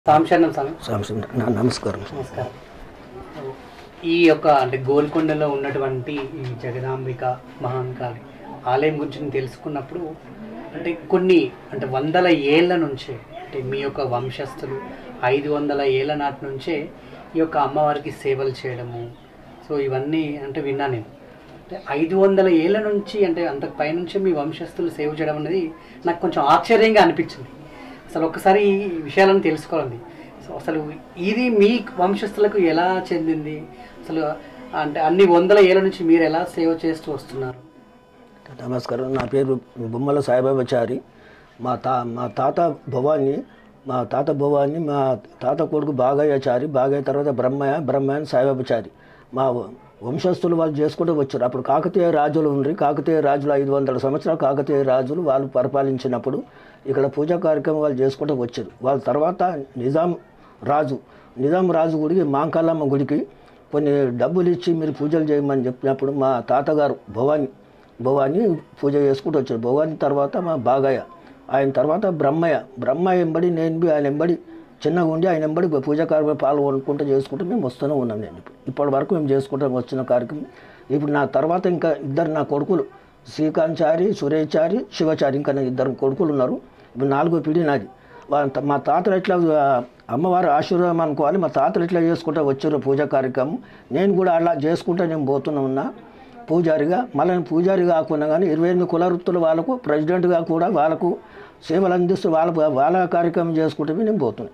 సాంశరణం స్వామి సాంసం నా నమస్కారం నమస్కారం ఈ యొక్క అంటే గోల్కొండలో ఉన్నటువంటి ఈ జగదాంబిక మహాంకాళి ఆలయం గురించి నేను తెలుసుకున్నప్పుడు అంటే కొన్ని అంటే వందల ఏళ్ళ నుంచే అంటే మీ యొక్క వంశస్థులు ఐదు వందల ఏళ్ళ నాటి నుంచే ఈ యొక్క అమ్మవారికి సేవలు చేయడము సో ఇవన్నీ అంటే విన్నా నేను అంటే ఐదు వందల ఏళ్ళ నుంచి అంటే అంత పైనుంచే మీ వంశస్థులు సేవ చేయడం అనేది నాకు కొంచెం ఆశ్చర్యంగా అనిపించింది అసలు ఒక్కసారి ఈ విషయాలను తెలుసుకోవాలండి సో అసలు ఇది మీ వంశస్థులకు ఎలా చెందింది అసలు అంటే అన్ని వందల ఏళ్ళ నుంచి మీరు ఎలా సేవ చేస్తూ వస్తున్నారు నమస్కారం నా పేరు బొమ్మల సాయిబాబాచారి మా తా మా తాత భవాన్ని మా తాత భవాన్ని మా తాత కొడుకు బాగయ్యచారి బాగయ్య తర్వాత బ్రహ్మయ్య బ్రహ్మయ్య సాయిబాబాచారి మా వంశస్థులు వాళ్ళు చేసుకుంటూ వచ్చారు అప్పుడు కాకతీయ రాజులు ఉండ్రి కాకతీయ రాజులు ఐదు వందల సంవత్సరాలు కాకతీయ రాజులు వాళ్ళు పరిపాలించినప్పుడు ఇక్కడ పూజా కార్యక్రమం వాళ్ళు చేసుకుంటూ వచ్చారు వాళ్ళ తర్వాత నిజాం రాజు నిజాం రాజు గుడికి మాంకాలమ్మ గుడికి కొన్ని డబ్బులు ఇచ్చి మీరు పూజలు చేయమని చెప్పినప్పుడు మా తాతగారు భవాని భవాని పూజ చేసుకుంటూ వచ్చారు భవాని తర్వాత మా బాగయ్య ఆయన తర్వాత బ్రహ్మయ్య బ్రహ్మయ్య ఎంబడి నేను బి ఆయన ఎంబడి చిన్నగా ఉండి ఆయన ఎంబడి పూజా కార్యక్రమం పాల్గొనుకుంటూ చేసుకుంటూ మేము వస్తూనే ఉన్నాం నేను ఇప్పుడు ఇప్పటి వరకు మేము చేసుకుంటాం వచ్చిన కార్యక్రమం ఇప్పుడు నా తర్వాత ఇంకా ఇద్దరు నా కొడుకులు శ్రీకాంచారి సురేచారి శివచారి ఇంకా నా ఇద్దరు కొడుకులు ఉన్నారు ఇప్పుడు నాలుగో పీడి నాది వా- మా తాతలు ఎట్లా ఆ, అమ్మవారి ఆశీర్వాదం అనుకోవాలి మా తాతలు ఎట్లా చేసుకుంటూ వచ్చారు పూజా కార్యక్రమం నేను కూడా అలా చేసుకుంటూ నేను పోతున్నా ఉన్నా పూజారిగా మళ్ళీ నేను పూజారి కాకుండా కానీ ఇరవై ఎనిమిది కుల వృత్తుల వాళ్ళకు ప్రెసిడెంట్గా కూడా వాళ్ళకు సేవలు అందిస్తూ వాళ్ళ వాళ్ళ కార్యక్రమం చేసుకుంటూ నేను పోతున్నాను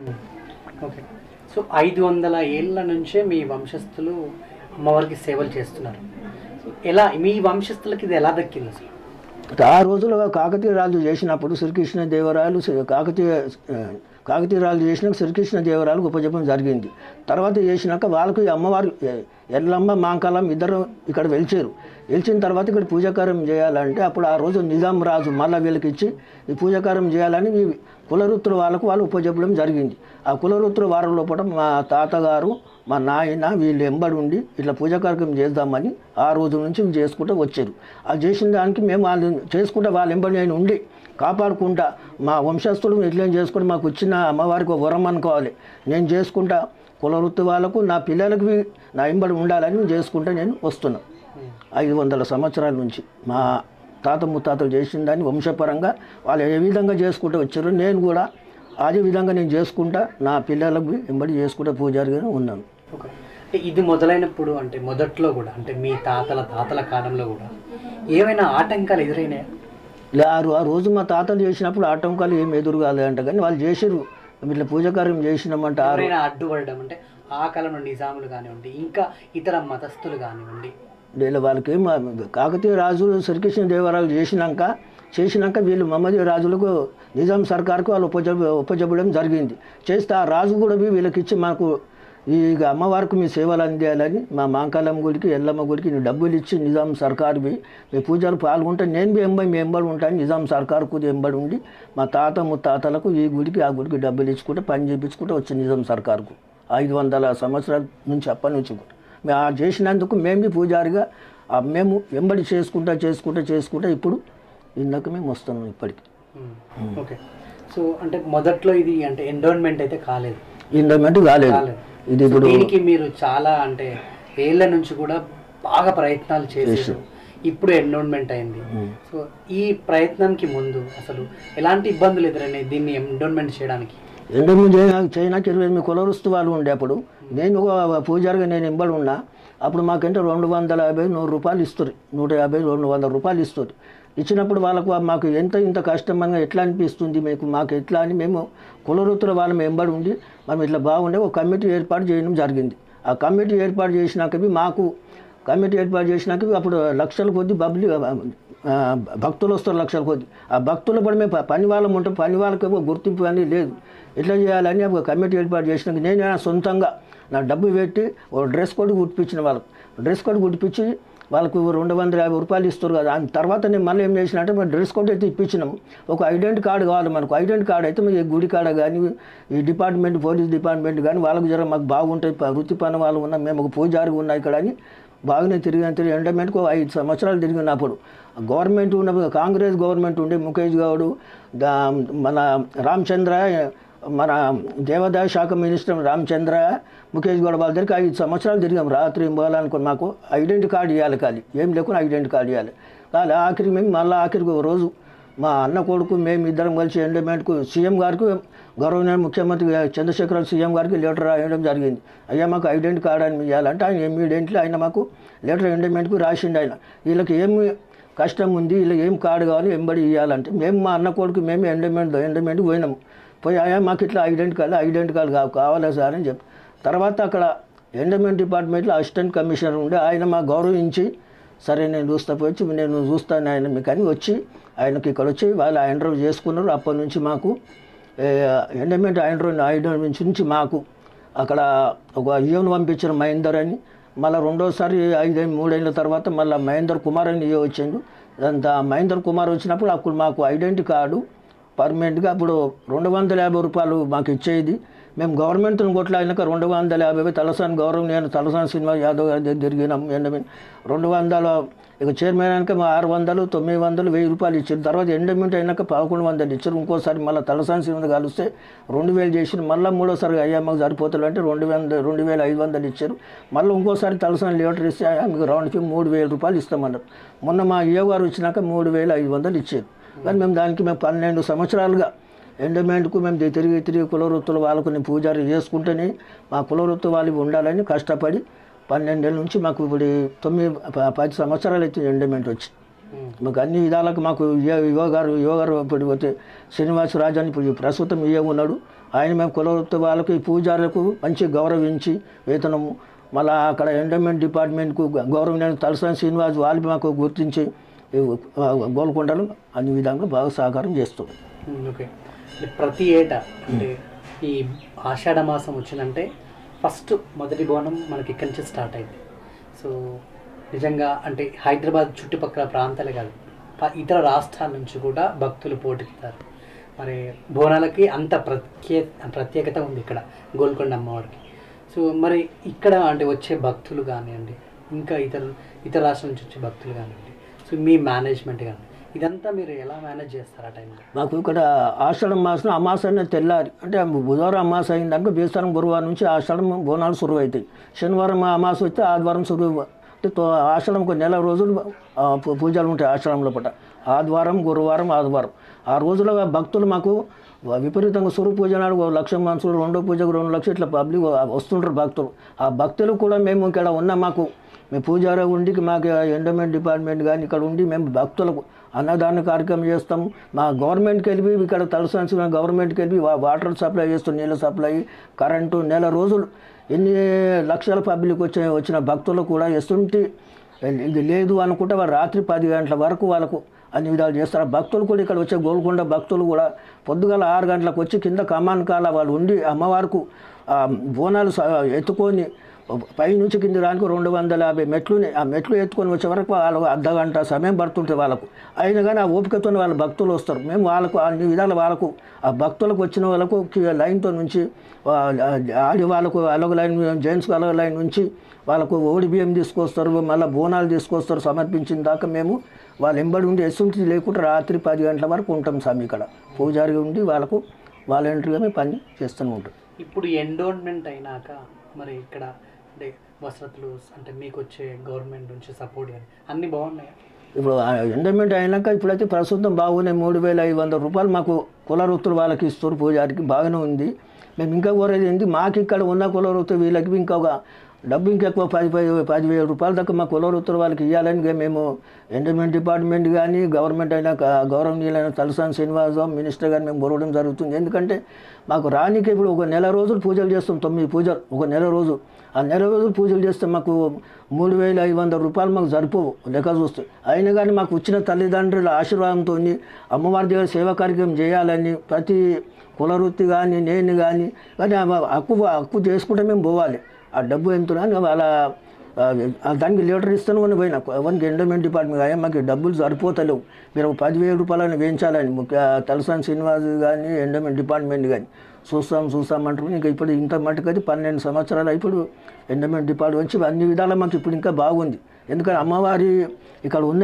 ఓకే సో ఐదు వందల ఏళ్ళ నుంచే మీ వంశస్థులు అమ్మవారికి సేవలు చేస్తున్నారు సో ఎలా మీ వంశస్థులకి ఇది ఎలా దక్కింది అసలు ఆ రోజుల్లో కాకతీయ రాజు చేసినప్పుడు శ్రీకృష్ణ దేవరాయలు శ్రీ- కాకతీయ ఆ, కాకతీయ రాజు చేసినాక శ్రీకృష్ణ దేవరాయలకు ఉపజపం జరిగింది తర్వాత చేసినాక వాళ్ళకు ఈ అమ్మవారు ఎ- ఎల్లమ్మ మాంకాలమ్మ ఇద్దరు ఇక్కడ వెలిచారు వెలిచిన తర్వాత ఇక్కడ పూజాకారం చేయాలంటే అప్పుడు ఆ రోజు నిజాం రాజు మళ్ళా వీళ్ళకి ఇచ్చి ఈ పూజాకారం చేయాలని ఈ కులవృత్తుల వాళ్ళకు వాళ్ళు ఉపజెప్పడం జరిగింది ఆ కులవృత్తుల వారం లోపల మా తాతగారు మా నాయన వీళ్ళు ఎంబడి ఉండి ఇట్లా పూజా కార్యక్రమం చేద్దామని ఆ రోజు నుంచి చేసుకుంటూ వచ్చారు ఆ చేసిన దానికి మేము వాళ్ళు చేసుకుంటే వాళ్ళ ఎంబడి నేను ఉండి కాపాడుకుంటా మా వంశస్థులు ఇట్లా చేసుకుంటే మాకు వచ్చిన అమ్మవారికి ఒక వరం అనుకోవాలి నేను చేసుకుంటా కులవృత్తి వాళ్ళకు నా పిల్లలకి నా ఎంబడి ఉండాలని నేను చేసుకుంటా నేను వస్తున్నా ఐదు వందల సంవత్సరాల నుంచి మా తాత ముత్తాతలు చేసిన దాన్ని వంశపరంగా వాళ్ళు ఏ విధంగా చేసుకుంటూ వచ్చారో నేను కూడా అదే విధంగా నేను చేసుకుంటా నా పిల్లలకు ఎంబడి చేసుకుంటా పూజారిగానే ఉన్నాను ఓకే అంటే ఇది మొదలైనప్పుడు అంటే మొదట్లో కూడా అంటే మీ తాతల తాతల కాలంలో కూడా ఏమైనా ఆటంకాలు ఎదురైనాయా లే ఆ రో- ఆ రోజు మా తాతలు చేసినప్పుడు ఆటంకాలు ఏం ఎదురు కాలేదంట కానీ వాళ్ళు చేసారు ఇట్లా పూజాకార్యం చేసినామంటే ఆ రో- ఎవరైనా అడ్డుపడడం అంటే ఆ కాలంలో నిజాములు కానివ్వండి ఇంకా ఇతర మతస్థులు కానివ్వండి వీళ్ళ వాళ్ళకి మా కాకతీయ రాజులు శ్రీకృష్ణ దేవరాయలు చేసినాక చేసినాక వీళ్ళు మహమ్మదీ రాజులకు నిజాం సర్కార్కు వాళ్ళు ఉపజ ఉపజెప్పడం జరిగింది చేస్తే ఆ రాజు కూడా పోయి వీళ్ళకి ఇచ్చి మాకు ఈ అమ్మవారికి మీ సేవలు అందియాలని మా మాంకాలమ్మ గుడికి ఎల్లమ్మ గుడికి నీ డబ్బులు ఇచ్చి నిజాం సర్కార్వి మీ పూజలు పాల్గొంటే నేను బి ఎంబడి మీ ఎంబడి ఉంటాను నిజాం సర్కార్కు ఎంబడి ఉండి మా తాత ముత్తాతలకు ఈ గుడికి ఆ గుడికి డబ్బులు ఇచ్చుకుంటే పని చేయించుకుంటే వచ్చి నిజాం సర్కార్కు ఐదు వందల సంవత్సరాల నుంచి అప్పటి నుంచి కూడా మేము ఆ చేసినందుకు మేము బి పూజారిగా ఆ మేము వెంబడి చేసుకుంటా చేసుకుంటా చేసుకుంటా ఇప్పుడు ఇందాక మేము వస్తున్నాం ఇప్పటికి ఉమ్. ఓకే సో అంటే మొదట్లో ఇది అంటే ఎండోన్మెంట్ అయితే కాలేదు ఇందమంటే కాలేదు కాలేదు ఇది సో ఇప్పుడు దీనికి మీరు చాలా అంటే ఏళ్ళ నుంచి కూడా బాగా ప్రయత్నాలు చేశారు ఇప్పుడు ఎండోన్మెంట్ అయింది సో ఈ ప్రయత్నానికి ముందు అసలు ఎలాంటి ఇబ్బందులు ఎదురైనాయి దీన్ని ఎండోన్మెంట్ చేయడానికి ఎండము చైనాకి ఇరవై ఎనిమిది కులవరుస్తు వాళ్ళు ఉండే అప్పుడు నేను ఒక పూజారిగా నేను ఎంబడి ఉన్నా అప్పుడు మాకంటే రెండు వందల యాభై నూరు రూపాయలు ఇస్తారు నూట యాభై రెండు వందల రూపాయలు ఇస్తారు ఇచ్చినప్పుడు వాళ్ళకు మాకు ఎంత ఇంత కష్టంగా ఎట్లా అనిపిస్తుంది మీకు మాకు ఎట్లా అని మేము కులవృత్తుల వాళ్ళ ఎంబడి ఉండి మనం ఇట్లా బాగుండే ఒక కమిటీ ఏర్పాటు చేయడం జరిగింది ఆ కమిటీ ఏర్పాటు చేసినాక మాకు కమిటీ ఏర్పాటు చేసినాక అప్పుడు లక్షల కొద్ది బబ్లీ ఆ, భక్తులు వస్తారు లక్షల కొద్ది ఆ భక్తుల పడి మేము ప- పని వాళ్ళం ఉంటాం పని వాళ్ళకి ఏమో గుర్తింపు అని లేదు ఎట్లా చేయాలని ఒక కమిటీ ఏర్పాటు చేసినాక నేను నా సొంతంగా నా డబ్బు పెట్టి ఒక డ్రెస్ కోడ్ కుట్టించిన వాళ్ళకు డ్రెస్ కోడ్ కుట్టించి వాళ్ళకు రెండు వందల యాభై రూపాయలు ఇస్తారు కదా దాని తర్వాత నేను మళ్ళీ ఏం చేసిన అంటే డ్రెస్ కోడ్ అయితే ఇప్పించినాము ఒక ఐడెంటి కార్డు కావాలి మనకు ఐడెంటి కార్డు అయితే మీ గుడి కాడ కానీ ఈ డిపార్ట్మెంట్ పోలీస్ డిపార్ట్మెంట్ కానీ వాళ్ళకు జర మాకు బాగుంటాయి ప- వృత్తి పని వాళ్ళు ఉన్నాం మేము ఒక పూజారిగా ఉన్నాయి ఇక్కడ అని బాగానే తిరిగాను తిరిగి ఎండమెంట్కు ఐదు సంవత్సరాలు తిరిగినప్పుడు గవర్నమెంట్ ఉన్న కాంగ్రెస్ గవర్నమెంట్ ఉండే ముఖేష్ గౌడ్ దా మన రామచంద్ర మన దేవాదాయ శాఖ మినిస్టర్ రామచంద్ర ముఖేష్ గౌడ్ వాళ్ళ దగ్గరికి ఐదు సంవత్సరాలు తిరిగాం రాత్రి పోవాలనుకుని మాకు ఐడెంటి కార్డు ఇవ్వాలి ఖాళీ ఏం లేకుండా ఐడెంటి కార్డు ఇవ్వాలి కానీ ఆఖరికి మేము మళ్ళీ ఆఖరికి ఒక రోజు మా అన్న కొడుకు మేము ఇద్దరం కలిసి ఎండోమెంట్కు సీఎం గారికి గౌరవనీయ ముఖ్యమంత్రి చంద్రశేఖర సీఎం గారికి లెటర్ రాయడం జరిగింది అయ్యా మాకు ఐడెంటి కార్డు అని ఇవ్వాలంటే ఆయన ఇమ్మీడియట్లీ ఆయన మాకు లెటర్ ఎండోమెంట్కు రాసిండు ఆయన వీళ్ళకి ఏమి కష్టం ఉంది వీళ్ళు ఏం కార్డు కావాలి ఎంబడి ఇవ్వాలంటే మేము మా అన్న కొడుకు మేము ఎండోమెంట్ ఎండోమెంట్కి పోయినాము పోయి అయ్యా మాకు ఇట్లా ఐడెంటి కార్డు ఐడెంటి కార్డు కావ కావాలా సార్ అని చెప్పి తర్వాత అక్కడ ఎండోమెంట్ డిపార్ట్మెంట్లో అసిస్టెంట్ కమిషనర్ ఉండే ఆయన మాకు గౌరవించి సరే నేను చూస్తా పోయి నేను చూస్తాను ఆయన మీకు అని వచ్చి ఆయనకి ఇక్కడ వచ్చి వాళ్ళు ఇంటర్వ్యూ చేసుకున్నారు అప్పటి నుంచి మాకు ఎండోమెంట్ ఇంటర్వ్యూ ఐడెంట్ నుంచి మాకు అక్కడ ఒక ఈవెన్ పంపించిన మహేందర్ అని మళ్ళీ రెండోసారి ఐదు మూడేళ్ళ తర్వాత మళ్ళీ మహేందర్ కుమార్ అని ఈవో వచ్చిండు అంత మహేందర్ కుమార్ వచ్చినప్పుడు అప్పుడు మాకు ఐడెంటి కార్డు పర్మనెంట్గా అప్పుడు రెండు వందల యాభై రూపాయలు మాకు ఇచ్చేది మేము గవర్నమెంట్ని కొట్లాడినాక రెండు వందల యాభై తలసాని గౌరవం నేను తలసాని సినిమా యాదవ్ గారి దగ్గర తిరిగినాం ఎండమీన్ రెండు వందల ఇక చైర్మన్ అయినాక మా ఆరు వందలు తొమ్మిది వందలు వెయ్యి రూపాయలు ఇచ్చారు తర్వాత ఎండమెంట్ అయినాక పదకొండు వందలు ఇచ్చారు ఇంకోసారి మళ్ళీ తలసాని సినిమా కలిస్తే రెండు వేలు చేసి మళ్ళీ మూడోసారి అయ్యా మాకు సరిపోతుంది అంటే రెండు వేల రెండు వేల ఐదు వందలు ఇచ్చారు మళ్ళీ ఇంకోసారి తలసాని లీటర్ ఇస్తే అయ్యా మీకు రౌండ్కి మూడు వేల రూపాయలు ఇస్తామన్నారు మొన్న మా ఏ గారు వచ్చినాక మూడు వేల ఐదు వందలు ఇచ్చారు కానీ మేము దానికి మేము పన్నెండు సంవత్సరాలుగా ఎండోమెంట్కు మేము తి- తిరిగి తిరిగి కులవృత్తులు వాళ్ళకు నేను పూజారి చేసుకుంటేనే మా కులవృత్తి వాళ్ళు ఉండాలని కష్టపడి పన్నెండేళ్ళ నుంచి మాకు ఇప్పుడు తొమ్మిది ప- పది సంవత్సరాలు అయితే ఎండోమెంట్ వచ్చి మాకు అన్ని విధాలకు మాకు యువ- యువ గారు యువ గారు ఇప్పుడు పోతే శ్రీనివాసరాజు అని ఇప్పుడు ప్రస్తుతం ఇయ్య ఉన్నాడు ఆయన మేము కులవృత్తి వాళ్ళకి ఈ పూజారులకు మంచి గౌరవించి వేతనము మళ్ళీ అక్కడ ఎండోమెంట్ డిపార్ట్మెంట్కు గౌరవం తలసాని శ్రీనివాస్ వాళ్ళు మాకు గుర్తించి ఈ, ఆ, గోల్కొండలు అన్ని విధంగా బాగా సహకారం చేస్తుంది ఉమ్, ఓకే అంటే ప్రతి ఏటా అంటే ఈ ఆషాఢ మాసం వచ్చిందంటే ఫస్ట్ మొదటి బోనం మనకి ఇక్కడి నుంచి స్టార్ట్ అయింది సో నిజంగా అంటే హైదరాబాద్ చుట్టుపక్కల ప్రాంతాలే కాదు ప- ఇతర రాష్ట్రాల నుంచి కూడా భక్తులు పోటెత్తారు మరి బోనాలకి అంత ప్రత్యే ప్రత్యేకత ఉంది ఇక్కడ గోల్కొండ అమ్మవారికి సో మరి ఇక్కడ అంటే వచ్చే భక్తులు కానివ్వండి ఇంకా ఇతర ఇతర రాష్ట్రాల నుంచి వచ్చే భక్తులు కానివ్వండి సో మీ మేనేజ్మెంట్ కానీ ఇదంతా మీరు ఎలా మేనేజ్ చేస్తారు ఆ టైంలో మాకు ఇక్కడ ఆషాఢం మాసం అమాసాన్ని తెల్లారి అంటే బుధవారం అమాస అయిందాక బేస్తారం గురువారం నుంచి ఆషాఢం బోనాలు సురువు అవుతాయి శనివారం అమాస వస్తే ఆదివారం సురువు అంటే తో- ఆషాఢం ఒక నెల రోజులు ఆ, పూ- పూజలు ఉంటాయి ఆషాఢం లోపల ఆదివారం గురువారం ఆదివారం ఆ రోజుల భక్తులు మాకు విపరీతంగా సురు పూజ నాడు ఓ లక్ష మనుషులు రెండో పూజకు రెండు లక్షలు ఇట్లా పబ్లిక్ వస్తుంటారు భక్తులు ఆ భక్తులు కూడా మేము ఇక్కడ ఉన్న మాకు మేము పూజారి ఉండి మాకు ఎండోమెంట్ డిపార్ట్మెంట్ కానీ ఇక్కడ ఉండి మేము భక్తులకు అన్నదాన కార్యక్రమం చేస్తాం మా గవర్నమెంట్కి వెళ్ళి ఇక్కడ తలసాల్సిన గవర్నమెంట్కి వెళ్ళి వా- వాటర్ సప్లై చేస్తాం నీళ్ళ సప్లై కరెంటు నెల రోజులు ఎన్ని లక్షల పబ్లిక్ వచ్చే వచ్చిన భక్తులు కూడా ఎస్తుంటి ఇది లేదు అనుకుంటే వారు రాత్రి పది గంటల వరకు వాళ్ళకు అన్ని విధాలు చేస్తారు భక్తులు కూడా ఇక్కడ వచ్చే గోల్కొండ భక్తులు కూడా పొద్దుగాల ఆరు గంటలకు వచ్చి కింద కమాన్ కాల వాళ్ళు ఉండి అమ్మవారికి ఆ, బోనాలు స- ఎత్తుకొని పైనుంచి కింది రానికి రెండు వందల యాభై మెట్లుని ఆ మెట్లు ఎత్తుకొని వచ్చే వరకు వాళ్ళకు అర్ధ గంట సమయం పడుతుంటుంది వాళ్ళకు అయినా కానీ ఆ ఓపికతో వాళ్ళ భక్తులు వస్తారు మేము వాళ్ళకు అన్ని విధాల వాళ్ళకు ఆ భక్తులకు వచ్చిన వాళ్ళకు కి- లైన్తో నుంచి ఆ, ఆడి వాళ్ళకు అలొక లైన్ జెంట్స్కి అలొక లైన్ నుంచి వాళ్ళకు ఓడి బియ్యం తీసుకొస్తారు మళ్ళీ బోనాలు తీసుకొస్తారు సమర్పించిన దాకా మేము వాళ్ళు ఎంబడి ఉండి ఎసుంటి లేకుండా రాత్రి పది గంటల వరకు ఉంటాం స్వామి ఇక్కడ పూజారిగా ఉండి వాళ్ళకు వాలంటరీగా మేము పని చేస్తూనే ఉంటాం ఇప్పుడు ఎండోన్మెంట్ అయినాక మరి ఇక్కడ అంటే వసతులు అంటే మీకు వచ్చే గవర్నమెంట్ నుంచి సపోర్ట్ కానీ అన్నీ బాగున్నాయి ఇప్పుడు ఎండోమెంట్ అయినాక ఇప్పుడైతే ప్రస్తుతం బాగున్నాయి మూడు వేల ఐదు వందల రూపాయలు మాకు కుల వృత్తులు వాళ్ళకి ఇస్తారు పూజారికి బాగానే ఉంది మేము ఇంకా కోరేది ఏంటి మాకు ఇక్కడ ఉన్న కుల వృత్తులు వీళ్ళకి ఇంకొక డబ్బు ఇంకెక్కువ పది పది పదివేల రూపాయల దాకా మా కుల వృత్తులు వాళ్ళకి ఇవ్వాలని ఇక మేము ఎండోమెంట్ డిపార్ట్మెంట్ కానీ గవర్నమెంట్ అయినా క- గౌరవనీయులైన తలసాని శ్రీనివాసం మినిస్టర్ గారు మేము కోరడం జరుగుతుంది ఎందుకంటే మాకు రానికి ఇప్పుడు ఒక నెల రోజులు పూజలు చేస్తాం తొమ్మిది పూజలు ఒక నెల రోజు ఆ నెల రోజులు పూజలు చేస్తే మాకు మూడు వేల ఐదు వందల రూపాయలు మాకు సరిపోవు లెక్క చూస్తే అయినా కానీ మాకు వచ్చిన తల్లిదండ్రుల ఆశీర్వాదంతో అమ్మవారి దగ్గర సేవా కార్యక్రమం చేయాలని ప్రతి కుల వృత్తి కానీ నేను కానీ కానీ ఆ హక్కు హక్కు చేసుకుంటే మేము పోవాలి ఆ డబ్బు ఎంత అని వాళ్ళ ఆ, ఆ దానికి లీటర్ ఇస్తాను అని పోయినా ఎవరికి ఎండోమెంట్ డిపార్ట్మెంట్ అయ్యా మాకు డబ్బులు సరిపోతలేవు మీరు ఒక పదివేల రూపాయలని వేయించాలని ముఖ్య తలసాని శ్రీనివాస్ కానీ ఎండోమెంట్ డిపార్ట్మెంట్ కానీ చూస్తాం చూస్తాం అంటారు ఇంకా ఇప్పుడు ఇంత మటుకైతే పన్నెండు సంవత్సరాలు ఇప్పుడు ఎండోమెంట్ డిపార్ట్మెంట్ వచ్చి అన్ని విధాలా మాకు ఇప్పుడు ఇంకా బాగుంది ఎందుకంటే అమ్మవారి ఇక్కడ ఉన్నాయి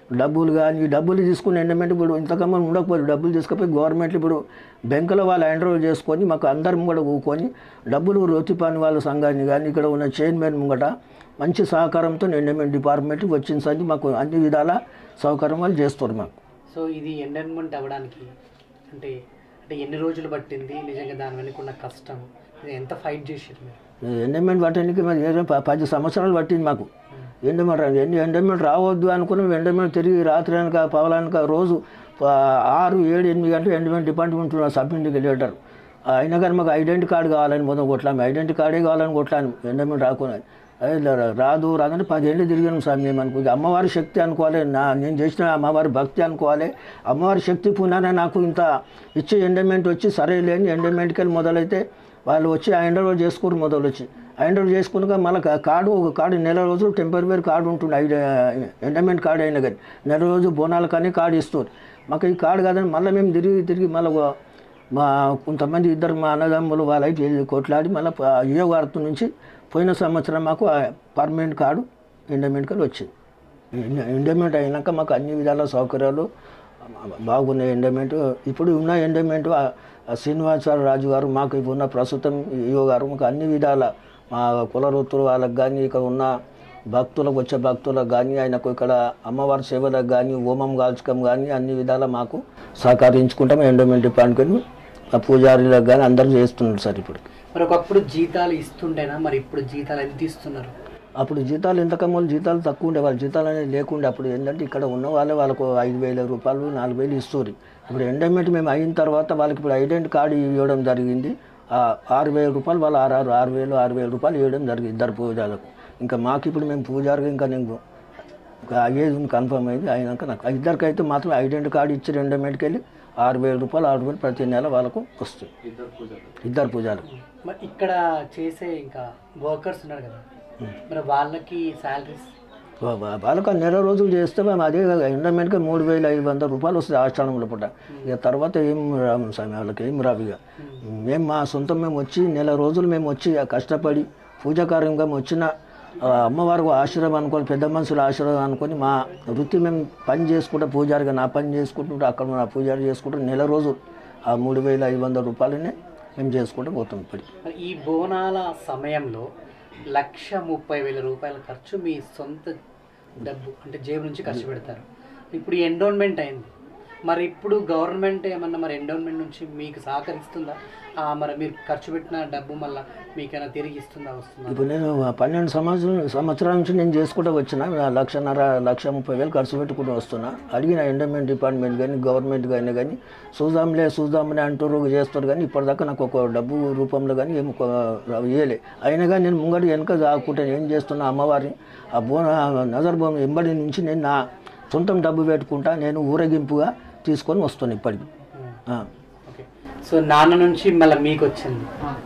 డబ్బులు కానీ డబ్బులు తీసుకుని ఎండమెంట్ ఇప్పుడు ఇంతకన్నా ఉండకపోతే డబ్బులు తీసుకుపోయి గవర్నమెంట్ ఇప్పుడు బ్యాంకులో వాళ్ళు హ్యాండ్ ఓవర్ చేసుకొని మాకు అందరం కూడా ఊకొని డబ్బులు వృత్తి పని వాళ్ళ సంఘాన్ని కానీ ఇక్కడ ఉన్న చైర్మన్ ముంగట మంచి సహకారంతో ఎండమెంట్ డిపార్ట్మెంట్ వచ్చిన సంది మాకు అన్ని విధాల సౌకర్యం వాళ్ళు చేస్తారు మాకు సో ఇది ఎండర్మెంట్ అవ్వడానికి అంటే అంటే ఎన్ని రోజులు పట్టింది నిజంగా దాని వెనుక ఉన్న కష్టం ఇది ఎంత ఫైట్ చేసారు మీరు ఎండమెంట్ పట్టడానికి మరి ఏదో ప- పది సంవత్సరాలు పట్టింది మాకు ఎండమెంట్ రా- ఎండ ఎండమెంట్ రావద్దు అనుకున్నాం ఎండమెంట్ తిరిగి రాత్రి అనక పగలనక రోజు ప- ఆరు ఏడు ఎనిమిది గంటలు ఎండమెంట్ డిపార్ట్మెంట్ సబ్ ఇంటిగ్రేటర్ అయినా కానీ మాకు ఐడెంటి కార్డు కావాలని మొదలు కొట్లాము ఐడెంటి కార్డే కావాలని కొట్లాను ఎండమెంట్ రాకున్నాను అదే రా- రాదు రాదని పదేళ్ళు తిరిగాను సార్ మేము అనుకో అమ్మవారి శక్తి అనుకోవాలి నా నేను చేసిన అమ్మవారి భక్తి అనుకోవాలి అమ్మవారి శక్తి పునాన నాకు ఇంత ఇచ్చే ఎండమెంట్ వచ్చి సరే లేని ఎండమెంట్కి వెళ్ళి మొదలైతే వాళ్ళు వచ్చి ఐండర్ చేసుకోరు మొదలు వచ్చి ఐండర్ చేసుకున్నాక మళ్ళీ కార్డు ఒక కార్డు నెల రోజులు టెంపరీ కార్డు ఉంటుంది ఐడి ఎండమెంట్ కార్డు అయినా కానీ నెల రోజు బోనాలు కానీ కార్డు ఇస్తారు మాకు ఈ కార్డు కాదని మళ్ళీ మేము తిరిగి తిరిగి మళ్ళీ మా కొంతమంది ఇద్దరు మా అన్నదమ్ములు వాళ్ళైతే వెళ్ళి కొట్లాడి మళ్ళీ ఏ వార్త నుంచి పోయిన సంవత్సరం మాకు పర్మనెంట్ కార్డు ఎండమెంట్ కార్డు వచ్చింది ఎండ- ఎండమెంట్ అయినాక మాకు అన్ని విధాల సౌకర్యాలు బాగున్నాయి ఎండమెంట్ ఇప్పుడు ఉన్న ఎండమెంట్ శ్రీనివాసరావు రాజు గారు మాకు ఇప్పుడు ఉన్న ప్రస్తుతం ఈయో గారు మాకు అన్ని విధాల మా కుల వృత్తులు వాళ్ళకి కానీ ఇక్కడ ఉన్న భక్తులకు వచ్చే భక్తులకు కానీ ఆయనకు ఇక్కడ అమ్మవారి సేవలకు కానీ హోమం కాల్చకం కానీ అన్ని విధాల మాకు సహకరించుకుంటాం ఎండోమెంట్ డిపార్ట్మెంట్ ఆ పూజారులకు కానీ అందరూ చేస్తున్నారు సార్ ఇప్పుడు మరి ఒకప్పుడు జీతాలు ఇస్తుండేనా మరి ఇప్పుడు జీతాలు ఎంత ఇస్తున్నారు అప్పుడు జీతాలు ఎంతకమ్మలు జీతాలు తక్కువ ఉండే వాళ్ళ జీతాలు అనేది లేకుండే అప్పుడు ఏంటంటే ఇక్కడ ఉన్న వాళ్ళే వాళ్ళకు ఐదు వేల రూపాయలు నాలుగు వేలు ఇస్తారు ఇప్పుడు ఎండోమెంట్ మేము అయిన తర్వాత వాళ్ళకి ఇప్పుడు ఐడెంటి కార్డు ఇవ్వడం జరిగింది ఆ ఆరు వేల రూపాయలు వాళ్ళు ఆరు ఆరు ఆరు వేలు ఆరు వేల రూపాయలు ఇవ్వడం జరిగింది ఇద్దరు పూజాలకు ఇంకా మాకు ఇప్పుడు మేము పూజారుగా ఇంకా నేను ఇంకా అయ్యేది కన్ఫర్మ్ అయింది అయినాక నాకు ఇద్దరికి అయితే మాత్రం ఐడెంటి కార్డు ఇచ్చి ఎండోమెంట్కి వెళ్ళి ఆరు వేల రూపాయలు ఆరు వేలు ప్రతి నెల వాళ్ళకు వస్తుంది ఇద్దరు పూజారు మరి ఇక్కడ చేసే ఇంకా వర్కర్స్ ఉన్నారు కదా మరి వాళ్ళకి శాలరీస్ వా- వా- వాళ్ళకి ఆ నెల రోజులు చేస్తే మేము అదే ఎండమెంట్గా మూడు వేల ఐదు వందల రూపాయలు వస్తుంది ఆశ్రమంలో పూట ఇక తర్వాత ఏం రాము స్వామి వాళ్ళకి ఏం రావు ఇక మేము మా సొంతం మేము వచ్చి నెల రోజులు మేము వచ్చి ఆ కష్టపడి పూజాకార్యంగా మేము వచ్చిన ఆ అమ్మవారి ఆశ్రమం అనుకొని పెద్ద మనుషుల ఆశ్రమం అనుకొని మా వృత్తి మేము పని చేసుకుంటూ పూజారిగా నా పని చేసుకుంటుంటే అక్కడ నా పూజారి చేసుకుంటూ నెల రోజులు ఆ మూడు వేల ఐదు వందల రూపాయలనే మేము చేసుకుంటూ పోతాం ఇప్పటికి మరి ఈ బోనాల సమయంలో లక్ష ముప్పై వేల రూపాయల ఖర్చు మీ సొంత డబ్బు అంటే జేబు నుంచి ఖర్చు పెడతారు ఇప్పుడు ఎండోన్మెంట్ అయింది మరి ఇప్పుడు గవర్నమెంట్ ఏమన్నా మరి ఎండోన్మెంట్ నుంచి మీకు సహకరిస్తుందా ఆ, మరి మీరు ఖర్చు పెట్టిన డబ్బు మళ్ళీ మీకైనా తిరిగి ఇస్తుందా వస్తుందా ఇప్పుడు నేను పన్నెండు సంవత్సరం సంవత్సరాల నుంచి నేను చేసుకుంటూ వచ్చిన నా లక్షన్నర లక్ష ముప్పై వేలు ఖర్చు పెట్టుకుంటూ వస్తున్నా అడిగిన ఎండోమెంట్ డిపార్ట్మెంట్ కానీ గవర్నమెంట్ కానీ కానీ చూద్దాంలే చూద్దాంలే అంటారు చేస్తారు కానీ ఇప్పటిదాకా నాకు ఒక డబ్బు రూపంలో కానీ ఏమి ఒక ఇయ్యలే అయినా కానీ నేను ముంగడి వెనక దాక్కుంటే ఏం చేస్తున్నా అమ్మవారిని ఆ బోన నజర్ బోన ఎంబడి నుంచి నేను నా సొంతం డబ్బు పెట్టుకుంటా నేను ఊరేగింపుగా తీసుకొని వస్తాను ఇప్పటికి ఆ. ఓకే సో నాన్న నుంచి మళ్ళీ మీకు వచ్చింది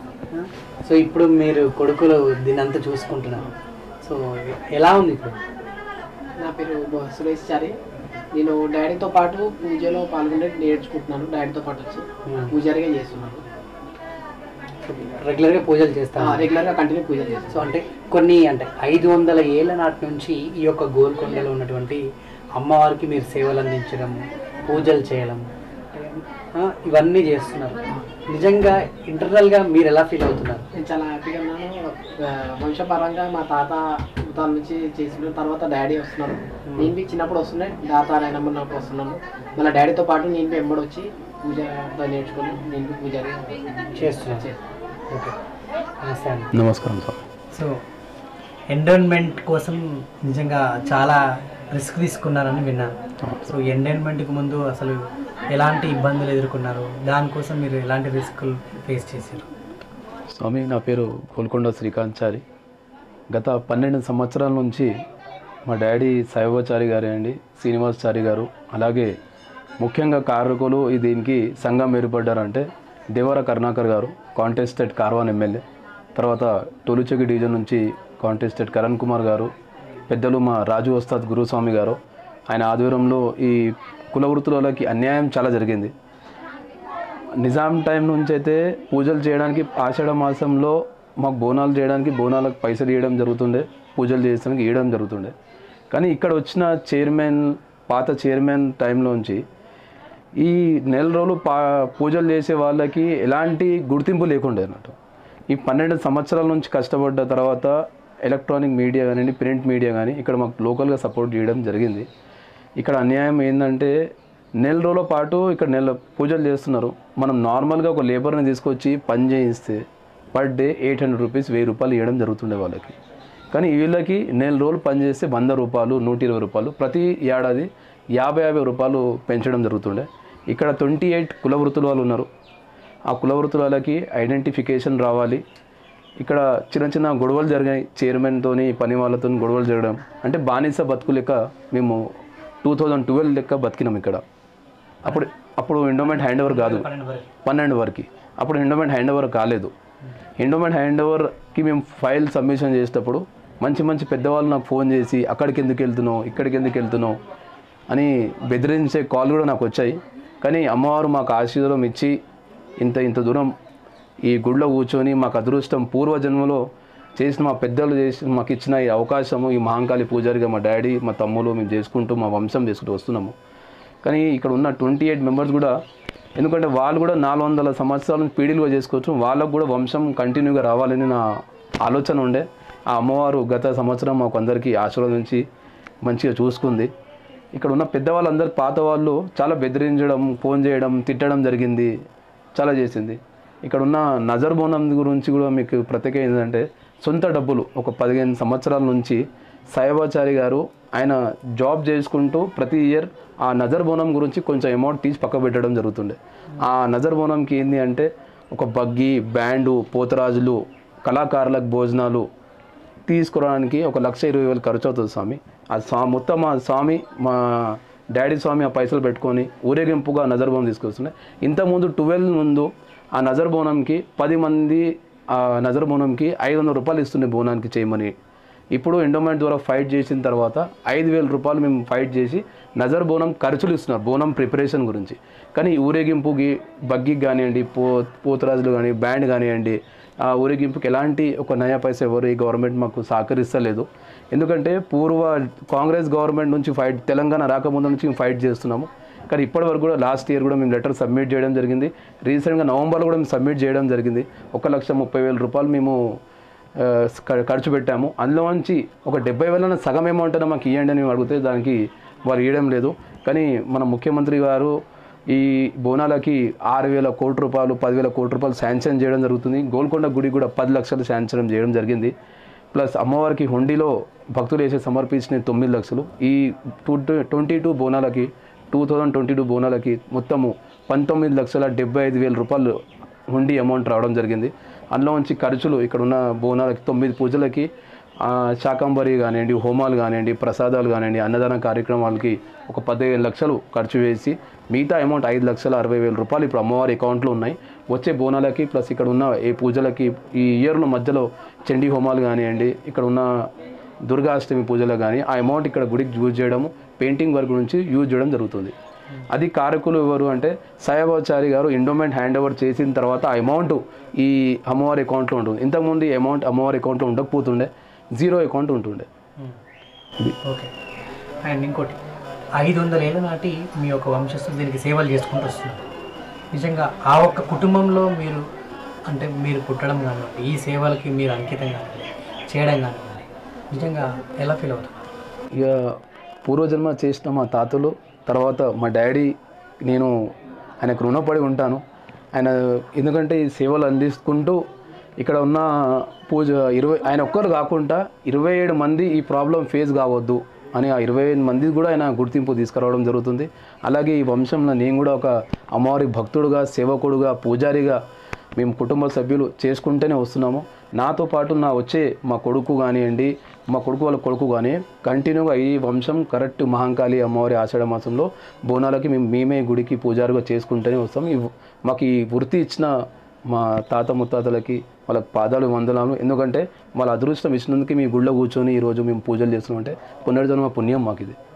సో ఇప్పుడు మీరు కొడుకులు దీని అంతా చూసుకుంటున్నారు సో ఎలా ఉంది ఇప్పుడు నా పేరు బ- సురేష్ చారి నేను డాడీతో పాటు పూజలో పాల్గొనే నేర్చుకుంటున్నాను డాడీతో పాటు వచ్చి పూజారిగా చేస్తున్నాను రెగ్యులర్గా పూజలు చేస్తాను రెగ్యులర్గా కంటిన్యూ పూజలు సో చేస్తాను అంటే కొన్ని అంటే ఐదు వందల ఏళ్ళ నాటి నుంచి ఈ యొక్క గోల్కొండలో ఉన్నటువంటి అమ్మవారికి మీరు సేవలు అందించడం పూజలు చేయడం ఆ, ఇవన్నీ చేస్తున్నారు నిజంగా ఇంటర్నల్గా మీరు ఎలా ఫీల్ అవుతున్నారు నేను చాలా హ్యాపీగా ఉన్నాను ఆ, వంశపరంగా మా తాత భూతాల నుంచి చేసిన తర్వాత డాడీ వస్తున్నారు నేను బి చిన్నప్పుడు వస్తుండే తాత నాయనమ్మ ఉన్నప్పుడు వస్తున్నాను మళ్ళీ డాడీతో పాటు నేను బి ఎంబడి వచ్చి పూజ అంతా నేర్చుకొని నేను బి పూజారిగా చేస్తున్నారు చేస్తాను ఓకే నమస్తే అండి నమస్కారం సార్ సో ఎండోన్మెంట్ కోసం నిజంగా చాలా రిస్క్ తీసుకున్నారని విన్నాను సో ఎండోన్మెంట్కి ముందు అసలు ఎలాంటి ఇబ్బందులు ఎదుర్కొన్నారు దానికోసం మీరు ఎలాంటి రిస్కులు ఫేస్ చేశారు స్వామి నా పేరు గోల్కొండ శ్రీకాంత్ చారి గత పన్నెండు సంవత్సరాల నుంచి మా డాడీ సాయిబాచారి గారే అండి శ్రీనివాసాచారి గారు అలాగే ముఖ్యంగా కారకులు ఈ దీనికి సంఘం ఏర్పడ్డారంటే దేవర కరుణాకర్ గారు కాంటెస్టెడ్ కార్వాన్ ఎమ్మెల్యే తర్వాత టోలుచెకి డివిజన్ నుంచి కాంటెస్టెడ్ కరణ్ కుమార్ గారు పెద్దలు మా రాజు వస్తాద్ గురుస్వామి గారు ఆయన ఆధ్వర్యంలో ఈ కుల వృత్తులకి అన్యాయం చాలా జరిగింది నిజాం టైం నుంచి అయితే పూజలు చేయడానికి ఆషాఢ మాసంలో మాకు బోనాలు చేయడానికి బోనాలకు పైసలు ఇవ్వడం జరుగుతుండే పూజలు చేయడానికి ఇవ్వడం జరుగుతుండే కానీ ఇక్కడ వచ్చిన చైర్మన్ పాత చైర్మన్ టైంలోంచి ఈ నెల రోజులు పా పూజలు చేసే వాళ్ళకి ఎలాంటి గుర్తింపు లేకుండే అన్నట్టు ఈ పన్నెండు సంవత్సరాల నుంచి కష్టపడ్డ తర్వాత ఎలక్ట్రానిక్ మీడియా కానీ ప్రింట్ మీడియా కానీ ఇక్కడ మాకు లోకల్గా సపోర్ట్ చేయడం జరిగింది ఇక్కడ అన్యాయం ఏంటంటే నెల రోజుల పాటు ఇక్కడ నెల పూజలు చేస్తున్నారు మనం నార్మల్గా ఒక లేబర్ని తీసుకొచ్చి పని చేయిస్తే per day eight hundred rupees వెయ్యి రూపాయలు ఇవ్వడం జరుగుతుండే వాళ్ళకి కానీ వీళ్ళకి నెల రోజులు పనిచేస్తే వంద రూపాయలు నూట ఇరవై రూపాయలు ప్రతి ఏడాది యాభై యాభై రూపాయలు పెంచడం జరుగుతుండే ఇక్కడ ట్వంటీ ఎయిట్ కుల వృత్తుల వాళ్ళు ఉన్నారు ఆ కుల వృత్తుల వాళ్ళకి ఐడెంటిఫికేషన్ రావాలి ఇక్కడ చిన్న చిన్న గొడవలు జరిగాయి చైర్మన్తోని పని వాళ్ళతో గొడవలు జరగడం అంటే బానిస బతుకు లెక్క మేము టూ థౌజండ్ ట్వెల్వ్ లెక్క బతికినాం ఇక్కడ అప్పుడు అప్పుడు ఎండోమెంట్ హ్యాండ్ ఓవర్ కాదు పన్నెండు వరకు పన్నెండు వరకు అప్పుడు ఎండోమెంట్ హ్యాండ్ ఓవర్ కాలేదు ఎండోమెంట్ హ్యాండ్ ఓవర్కి మేము ఫైల్ సబ్మిషన్ చేసేటప్పుడు మంచి మంచి పెద్దవాళ్ళు నాకు ఫోన్ చేసి అక్కడికి ఎందుకు వెళ్తున్నావు ఇక్కడికి ఎందుకు వెళ్తున్నావు అని బెదిరించే కాల్ కూడా నాకు వచ్చాయి కానీ అమ్మవారు మాకు ఆశీర్వాదం ఇచ్చి ఇంత ఇంత దూరం ఈ గుడిలో కూర్చొని మాకు అదృష్టం పూర్వజన్మలో చేసిన మా పెద్దలు చేసి మాకు ఇచ్చిన ఈ అవకాశము ఈ మహాంకాళి పూజారిగా మా డాడీ మా తమ్ములు మేము చేసుకుంటూ మా వంశం చేసుకుంటూ వస్తున్నాము కానీ ఇక్కడ ఉన్న ట్వంటీ ఎయిట్ మెంబర్స్ కూడా ఎందుకంటే వాళ్ళు కూడా నాలుగు వందల సంవత్సరాల నుంచి పీడిలుగా చేసుకోవచ్చు వాళ్ళకు కూడా వంశం కంటిన్యూగా రావాలని నా ఆలోచన ఉండే ఆ అమ్మవారు గత సంవత్సరం మాకు అందరికీ ఆశీర్వదించి మంచిగా చూసుకుంది ఇక్కడ ఉన్న పెద్దవాళ్ళందరూ పాత వాళ్ళు చాలా బెదిరించడం ఫోన్ చేయడం తిట్టడం జరిగింది చాలా చేసింది ఇక్కడ ఉన్న నజర్ బోనం గురించి కూడా మీకు ప్రత్యేక ఏంటంటే సొంత డబ్బులు ఒక పదిహేను సంవత్సరాల నుంచి సాయిబాచారి గారు ఆయన జాబ్ చేసుకుంటూ ప్రతి ఇయర్ ఆ నజర్ బోనం గురించి కొంచెం అమౌంట్ తీసి పక్క పెట్టడం జరుగుతుండే ఆ నజర్ బోనంకి ఏంది అంటే ఒక బగ్గి బ్యాండు పోతరాజులు కళాకారులకు భోజనాలు తీసుకురావడానికి ఒక లక్ష ఇరవై వేలు ఖర్చు అవుతుంది స్వామి ఆ స్వా మొత్తం మా స్వామి మా డాడీ స్వామి ఆ పైసలు పెట్టుకొని ఊరేగింపుగా నజర్ బోనం తీసుకొస్తున్నాయి ఇంతకుముందు ట్వెల్వ్ ముందు ఆ నజర్ బోనంకి పది మంది ఆ నజర్ బోనంకి ఐదు వందల రూపాయలు ఇస్తుండే బోనానికి చేయమని ఇప్పుడు ఎండోమెంట్ ద్వారా ఫైట్ చేసిన తర్వాత ఐదు వేల రూపాయలు మేము ఫైట్ చేసి నజర్ బోనం ఖర్చులు ఇస్తున్నారు బోనం ప్రిపరేషన్ గురించి కానీ ఈ ఊరేగింపుకి బగ్గికి కానివ్వండి పో పోతరాజులు కానీ బ్యాండ్ కానివ్వండి ఆ ఊరేగింపుకి ఎలాంటి ఒక నయా పైసా ఎవరు ఈ గవర్నమెంట్ మాకు సహకరిస్తలేదు ఎందుకంటే పూర్వ కాంగ్రెస్ గవర్నమెంట్ నుంచి ఫైట్ తెలంగాణ రాకముందు నుంచి మేము ఫైట్ చేస్తున్నాము కానీ ఇప్పటి వరకు కూడా లాస్ట్ ఇయర్ కూడా మేము లెటర్ సబ్మిట్ చేయడం జరిగింది రీసెంట్గా నవంబర్లో కూడా మేము సబ్మిట్ చేయడం జరిగింది ఒక లక్ష ముప్పై వేల రూపాయలు మేము ఆ, ఖ- ఖర్చు పెట్టాము అందులోంచి ఒక డెబ్బై వేల సగం అమౌంట్ అయినా మాకు ఇవ్వండి అని మేము అడిగితే దానికి వారు ఇవ్వడం లేదు కానీ మన ముఖ్యమంత్రి గారు ఈ బోనాలకి ఆరు వేల కోట్ల రూపాయలు పదివేల కోట్ల రూపాయలు శాంక్షన్ చేయడం జరుగుతుంది గోల్కొండ గుడి కూడా పది లక్షలు శాంక్షన్ చేయడం జరిగింది ప్లస్ అమ్మవారికి హుండీలో భక్తులు వేసే సమర్పించిన తొమ్మిది లక్షలు ఈ టూ ట్వంటీ టూ బోనాలకి టూ థౌజండ్ ట్వంటీ టూ బోనాలకి మొత్తము పంతొమ్మిది లక్షల డెబ్బై ఐదు వేల రూపాయలు హుండీ అమౌంట్ రావడం జరిగింది అందులో నుంచి ఖర్చులు ఇక్కడ ఉన్న బోనాలకి తొమ్మిది పూజలకి ఆ, శాకంబరి కానివ్వండి హోమాలు కానివ్వండి ప్రసాదాలు కానివ్వండి అన్నదాన కార్యక్రమాలకి ఒక పదిహేను లక్షలు ఖర్చు వేసి మిగతా అమౌంట్ ఐదు లక్షల అరవై వేల రూపాయలు ఇప్పుడు అమ్మవారి అకౌంట్లో ఉన్నాయి వచ్చే బోనాలకి ప్లస్ ఇక్కడ ఉన్న ఏ పూజలకి ఈ ఇయర్లో మధ్యలో చండీ హోమాలు కానివ్వండి ఇక్కడ ఉన్న దుర్గాష్టమి పూజలు కానీ ఆ అమౌంట్ ఇక్కడ గుడికి యూజ్ చేయడము పెయింటింగ్ వర్క్ నుంచి యూజ్ చేయడం జరుగుతుంది అది కారకులు ఎవరు అంటే సాయిబాచారి గారు ఎండోమెంట్ హ్యాండ్ ఓవర్ చేసిన తర్వాత ఆ అమౌంట్ ఈ అమ్మవారి అకౌంట్లో ఉంటుంది ఇంతకుముందు ఈ అమౌంట్ అమ్మవారి అకౌంట్లో ఉండకపోతుండే జీరో అకౌంట్ ఉంటుండే ఓకే అండ్ ఇంకోటి ఐదు వందల ఏళ్ళ నాటి మీ యొక్క వంశస్థులు దీనికి సేవలు చేసుకుంటూ వస్తున్నారు నిజంగా ఆ ఒక్క కుటుంబంలో మీరు అంటే మీరు పుట్టడం కానివ్వండి ఈ సేవలకి మీరు అంకితం కానివ్వండి చేయడం కానివ్వండి నిజంగా ఎలా ఫీల్ అవుతున్నారు ఇక పూర్వజన్మ చేసిన మా తాతలు తర్వాత మా డాడీ నేను ఆయనకు రుణపడి ఉంటాను ఆయన ఎందుకంటే ఈ సేవలు అందిస్తుంటూ ఇక్కడ ఉన్న పూజ ఇరవై ఆయన ఒక్కరు కాకుండా ఇరవై ఏడు మంది ఈ ప్రాబ్లం ఫేస్ కావద్దు అని ఆ ఇరవై ఐదు మంది కూడా ఆయన గుర్తింపు తీసుకురావడం జరుగుతుంది అలాగే ఈ వంశంలో నేను కూడా ఒక అమ్మవారి భక్తుడుగా సేవకుడుగా పూజారిగా మేము కుటుంబ సభ్యులు చేసుకుంటూనే వస్తున్నాము నాతో పాటు నా వచ్చే మా కొడుకు కానివ్వండి మా కొడుకు వాళ్ళ కొడుకు కానీ కంటిన్యూగా ఈ వంశం కరెక్ట్ మహంకాళి అమ్మవారి ఆషాఢ మాసంలో బోనాలకి మేము మేమే గుడికి పూజారిగా చేసుకుంటూనే వస్తాం ఈ మాకు ఈ వృత్తి ఇచ్చిన మా తాత ముత్తాతలకి వాళ్ళ పాదాలు వందనాలు ఎందుకంటే వాళ్ళ అదృష్టం ఇచ్చినందుకు మీ గుళ్ళో కూర్చొని ఈరోజు మేము పూజలు చేస్తున్నాం అంటే పునర్జన్మ పుణ్యం మాకు ఇది